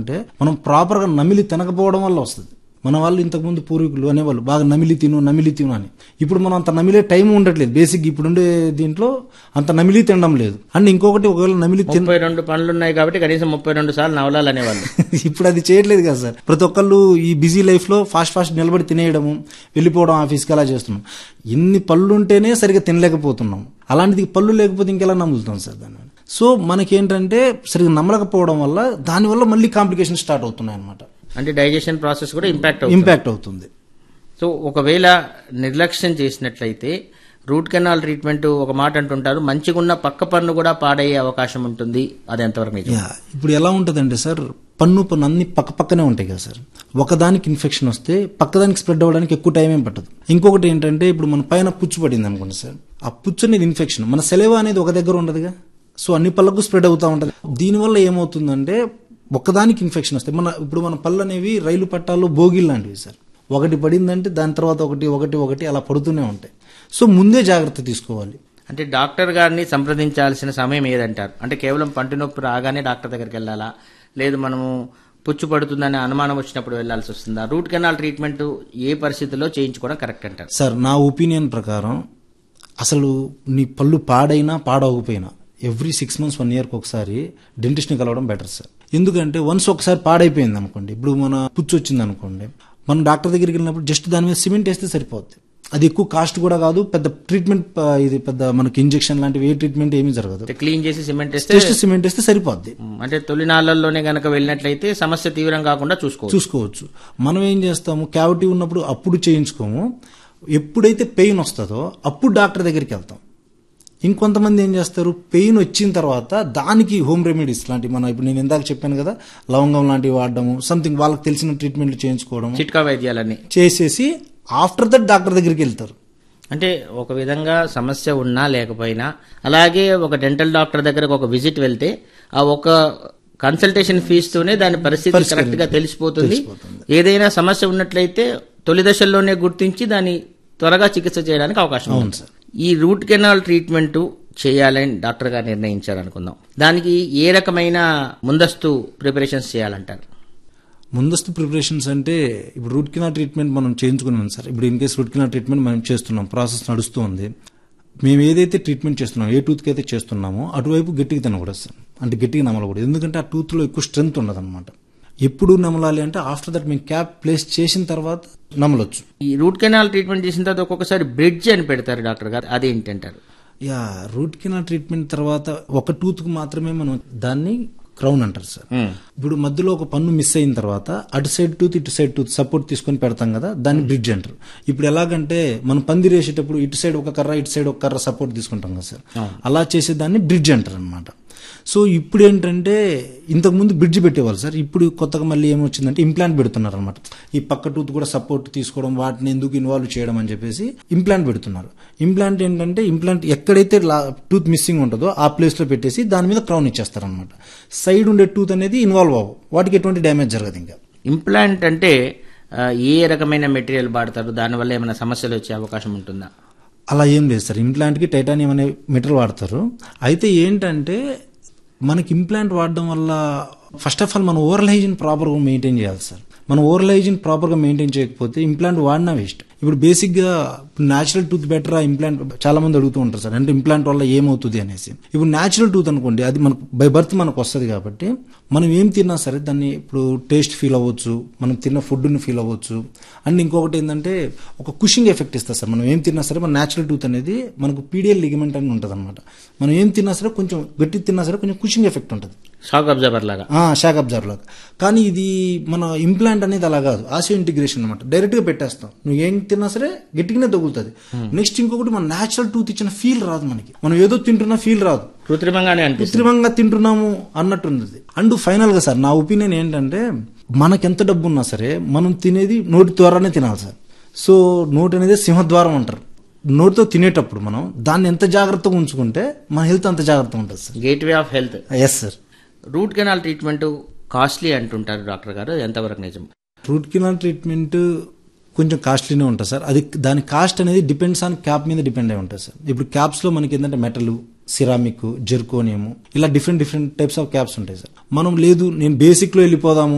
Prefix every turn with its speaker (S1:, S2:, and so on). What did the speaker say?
S1: వస్తుందంటే మనం ప్రాపర్ గా నమిలి తినకపోవడం వల్ల వస్తుంది మన వాళ్ళు ఇంతకుముందు పూర్వీకులు అనేవాళ్ళు బాగా నమిలి తిను నమిలి తిను అని ఇప్పుడు మనం అంత నమిలే టైం ఉండట్లేదు బేసిక్ ఇప్పుడుండే దీంట్లో అంత నమిలి తినడం లేదు అండ్ ఇంకొకటి ఒకవేళ నమిలి తిన
S2: ముప్పై రెండు పనులు ఉన్నాయి కాబట్టి కనీసం ముప్పై రెండు సార్లు నవలాలనేవాళ్ళు
S1: ఇప్పుడు అది చేయట్లేదు కదా సార్ ప్రతి ఒక్కళ్ళు ఈ బిజీ లైఫ్ లో ఫాస్ట్ ఫాస్ట్ నిలబడి తినేయడము వెళ్ళిపోవడం ఆఫీస్కి అలా చేస్తున్నాం ఇన్ని పళ్ళు ఉంటేనే సరిగా తినలేకపోతున్నాం అలాంటిది పళ్ళు లేకపోతే ఇంకెలా నమ్ములుతాం సార్ దాన్ని సో మనకేంటంటే సరిగా నమ్మలేకపోవడం వల్ల దానివల్ల మళ్ళీ కాంప్లికేషన్ స్టార్ట్ అవుతున్నాయి అనమాట
S2: అంటే డైజెషన్ ప్రాసెస్ కూడా ఇంపాక్ట్ అవుతుంది
S1: ఇంపాక్ట్ అవుతుంది
S2: సో ఒకవేళ నిర్లక్ష్యం చేసినట్లయితే రూట్ కెనాల్ ట్రీట్మెంట్ ఒక మాట అంటుంటారు మంచిగున్న పక్క పన్ను కూడా పాడయ్యే అవకాశం ఉంటుంది అది ఎంతవరకు నిజం
S1: యా ఇప్పుడు ఎలా ఉంటుందంటే సార్ పన్ను పన్ను అన్ని పక్క పక్కనే ఉంటాయి కదా సార్ ఒకదానికి ఇన్ఫెక్షన్ వస్తే పక్కదానికి స్ప్రెడ్ అవ్వడానికి ఎక్కువ టైం ఏం పట్టదు ఇంకొకటి ఏంటంటే ఇప్పుడు మన పైన పుచ్చు పడింది అనుకోండి సార్ ఆ పుచ్చు అనేది ఇన్ఫెక్షన్ మన సెలవు అనేది ఒక దగ్గర ఉండదుగా సో అన్ని పళ్ళకు స్ప్రెడ్ అవుతూ ఉంటుంది దీనివల్ల ఏమవుతుందంటే ఒకదానికి ఇన్ఫెక్షన్ వస్తాయి మన ఇప్పుడు మన పళ్ళు అనేవి రైలు పట్టాలు బోగిల్ లాంటివి సార్ ఒకటి పడిందంటే దాని తర్వాత ఒకటి ఒకటి ఒకటి అలా పడుతూనే ఉంటాయి సో ముందే జాగ్రత్త తీసుకోవాలి
S2: అంటే డాక్టర్ గారిని సంప్రదించాల్సిన సమయం ఏదంటారు అంటే కేవలం పంటి నొప్పి రాగానే డాక్టర్ దగ్గరికి వెళ్ళాలా లేదు మనము పుచ్చు పడుతుందనే అనుమానం వచ్చినప్పుడు వెళ్ళాల్సి వస్తుందా రూట్ కెనాల్ ట్రీట్మెంట్ ఏ పరిస్థితుల్లో చేయించుకోవడం కరెక్ట్ అంటారు
S1: సార్ నా ఒపీనియన్ ప్రకారం అసలు నీ పళ్ళు పాడైనా పాడవకపోయినా ఎవ్రీ సిక్స్ మంత్స్ వన్ ఇయర్కి ఒకసారి డెంటిస్ట్ని కలవడం బెటర్ సార్ ఎందుకంటే వన్స్ ఒకసారి పాడైపోయింది అనుకోండి ఇప్పుడు మన పుచ్చు వచ్చింది అనుకోండి మనం డాక్టర్ దగ్గరికి వెళ్ళినప్పుడు జస్ట్ దాని మీద సిమెంట్ వేస్తే సరిపోద్ది అది ఎక్కువ కాస్ట్ కూడా కాదు పెద్ద ట్రీట్మెంట్ ఇది పెద్ద మనకి ఇంజెక్షన్ లాంటివి ఏ ట్రీట్మెంట్ ఏమీ జరగదు
S2: క్లీన్ చేసి సిమెంట్ వేస్తే
S1: జస్ట్ సిమెంట్ వేస్తే సరిపోద్ది
S2: ఉమ్, అంటే తొలినాళ్లలోనే గనక వెళ్ళినట్లయితే సమస్య తీవ్రం కాకుండా చూసుకోవచ్చు
S1: చూసుకోవచ్చు మనం ఏం చేస్తాము క్యావిటీ ఉన్నప్పుడు అప్పుడు చేయించుకోము ఎప్పుడైతే పెయిన్ వస్తుందో అప్పుడు డాక్టర్ దగ్గరికి వెళ్తాం ఇంకొంతమంది ఏం చేస్తారు పెయిన్ వచ్చిన తర్వాత దానికి హోమ్ రెమెడీస్ లాంటి మనం ఇప్పుడు నేను ఇందాక చెప్పాను కదా లవంగం లాంటివి వాడడము సంథింగ్ వాళ్ళకి తెలిసిన ట్రీట్మెంట్లు చేయించుకోవడం
S2: చిట్కా వైద్యాలన్నీ
S1: చేసేసి ఆఫ్టర్ దట్ డాక్టర్ దగ్గరికి వెళ్తారు
S2: అంటే ఒక విధంగా సమస్య ఉన్నా లేకపోయినా అలాగే ఒక డెంటల్ డాక్టర్ దగ్గరకు ఒక విజిట్ వెళ్తే ఆ ఒక కన్సల్టేషన్ ఫీజుతోనే దాని పరిస్థితి కరెక్ట్ గా తెలిసిపోతుంది ఏదైనా సమస్య ఉన్నట్లయితే తొలి దశల్లోనే గుర్తించి దాన్ని త్వరగా చికిత్స చేయడానికి అవకాశం ఉంది
S1: సార్.
S2: ఈ రూట్ కెనాల్ ట్రీట్మెంట్ చేయాలని డాక్టర్ గారు నిర్ణయించారు అనుకుందాం దానికి ఏ రకమైన ముందస్తు ప్రిపరేషన్స్ చేయాలంటారు
S1: ముందస్తు ప్రిపరేషన్స్ అంటే ఇప్పుడు రూట్ కెనాల్ ట్రీట్మెంట్ మనం చేయించుకున్నాం సార్ ఇప్పుడు in case root canal treatment మనం చేస్తున్నాం ప్రాసెస్ నడుస్తూ ఉంది మేము ఏదైతే ట్రీట్మెంట్ చేస్తున్నాం ఏ టూత్కి అయితే చేస్తున్నామో అటువైపు గట్టిగా తినకూడదు సార్ అంటే గట్టిగా నమలకూడదు ఎందుకంటే ఆ టూత్లో ఎక్కువ స్ట్రెంత్ ఉండదు అనమాట ఎప్పుడు నమలాలి అంటే ఆఫ్టర్ దట్ మేము క్యాప్ ప్లేస్ చేసిన తర్వాత నమలొచ్చు
S2: ఈ రూట్ కెనాల్ ట్రీట్మెంట్ చేసిన తర్వాత ఒక్కొక్కసారి బ్రిడ్జ్ అని పెడతారు డాక్టర్ గారు అదేంటంటారు
S1: యా రూట్ కెనాల్ ట్రీట్మెంట్ తర్వాత ఒక టూత్కి మాత్రమే మనం దాన్ని క్రౌన్ అంటారు సార్ ఇప్పుడు మధ్యలో ఒక పన్ను మిస్ అయిన తర్వాత అటు సైడ్ టూత్ ఇటు సైడ్ టూత్ సపోర్ట్ తీసుకొని పెడతాం కదా దాన్ని బ్రిడ్జ్ అంటారు ఇప్పుడు ఎలాగంటే మనం పందిరి వేసేటప్పుడు ఇటు సైడ్ ఒక కర్ర ఇటు సైడ్ ఒక కర్ర సపోర్ట్ తీసుకుంటాం కదా సార్ అలా చేసే దాన్ని బ్రిడ్జ్ అంటారు అనమాట సో ఇప్పుడు ఏంటంటే ఇంతకు ముందు బ్రిడ్జ్ పెట్టేవాళ్ళు సార్ ఇప్పుడు కొత్తగా మళ్ళీ ఏమొచ్చిందంటే ఇంప్లాంట్ పెడుతున్నారు అనమాట ఈ పక్క టూత్ కూడా సపోర్ట్ తీసుకోవడం వాటిని ఎందుకు ఇన్వాల్వ్ చేయడం అని చెప్పేసి ఇంప్లాంట్ పెడుతున్నారు ఇంప్లాంట్ ఏంటంటే ఇంప్లాంట్ ఎక్కడైతే టూత్ మిస్సింగ్ ఉంటుందో ఆ ప్లేస్ లో పెట్టేసి దాని మీద క్రౌన్ ఇచ్చేస్తారనమాట సైడ్ ఉండే టూత్ అనేది ఇన్వాల్వ్ అవ్వవు వాటికి ఎటువంటి డ్యామేజ్ జరగదు ఇంకా
S2: ఇంప్లాంట్ అంటే ఆ, ఏ రకమైన మెటీరియల్ వాడతారు దానివల్ల ఏమైనా సమస్యలు వచ్చే అవకాశం ఉంటుందా
S1: అలా ఏం లేదు సార్ ఇంప్లాంట్కి టైటానియం అనే మెటీరియల్ వాడతారు అయితే ఏంటంటే మనకి ఇంప్లాంట్ వాడడం వల్ల ఫస్ట్ ఆఫ్ ఆల్ మన ఓరల్ హైజీన్ ప్రాపర్గా మెయింటైన్ చేయాలి సార్ మన ఓరల్ హైజీన్ ప్రాపర్గా మెయింటైన్ చేయకపోతే ఇంప్లాంట్ వాడినా వేస్ట్ ఇప్పుడు బేసిక్గా న్యాచురల్ టూత్ బెటర్ ఆ ఇంప్లాంట్ చాలా మంది అడుగుతూ ఉంటారు సార్ అంటే ఇంప్లాంట్ వల్ల ఏమవుతుంది అనేసి ఇప్పుడు న్యాచురల్ టూత్ అనుకోండి అది మనకు బై బర్త్ మనకు వస్తుంది కాబట్టి మనం ఏం తిన్నా సరే దాన్ని ఇప్పుడు టేస్ట్ ఫీల్ అవ్వచ్చు మనం తిన్న ఫుడ్ని ఫీల్ అవ్వచ్చు అండ్ ఇంకొకటి ఏంటంటే ఒక కుషింగ్ ఎఫెక్ట్ ఇస్తుంది సార్ మనం ఏం తిన్నా సరే మన న్యాచురల్ టూత్ అనేది మనకు పీడియల్ లిగమెంట్ అని ఉంటుంది అనమాట మనం ఏం తిన్నా సరే కొంచెం గట్టి తిన్నా సరే కొంచెం కుషింగ్ ఎఫెక్ట్ ఉంటుంది
S2: షాక్ అబ్జర్వర్ లాగా
S1: షాక్ అబ్జర్వ్ లాగా కానీ ఇది మన ఇంప్లాంట్ అనేది అలా కాదు ఆసియో ఇంటిగ్రేషన్ అనమాట డైరెక్ట్ గా పెట్టేస్తాం నువ్వు ఏం తిన్నా సరే గట్టిగానే తగులుతుంది నెక్స్ట్ ఇంకొకటి మన న్యాచురల్ టూత్ ఇచ్చిన ఫీల్ రాదు మనకి మనం ఏదో తింటున్నా ఫీల్ రాదు
S2: కృత్రిమంగానే అనిపిస్తుంది
S1: కృత్రిమంగా తింటున్నాము అన్నట్టుంది అండ్ ఫైనల్ గా సార్ నా ఒపీనియన్ ఏంటంటే మనకెంత డబ్బు ఉన్నా సరే మనం తినేది నోటి ద్వారానే తినాలి సార్ సో నోటి అనేది సింహద్వారం అంటారు నోటితో తినేటప్పుడు మనం దాన్ని ఎంత జాగ్రత్తగా ఉంచుకుంటే మన హెల్త్ అంత జాగ్రత్తగా ఉంటుంది sir
S2: gateway of health
S1: yes sir
S2: root canal treatment costly అంటుంటారు డాక్టర్ గారు అది ఎంతవరకు నిజం
S1: రూట్ కెనాల్ ట్రీట్మెంట్ కొంచెం కాస్ట్లీనే ఉంటుంది సార్ అది దాని కాస్ట్ అనేది డిపెండ్స్ ఆన్ క్యాప్ మీద డిపెండ్ అయి ఉంటుంది సార్ ఇప్పుడు క్యాప్స్ లో మనకి ఏంటంటే మెటల్ సిరామిక్ జెర్కోనియము ఇలా different different types of caps ఉంటాయి సార్ మనం లేదు నేను బేసిక్ లో వెళ్ళిపోదాము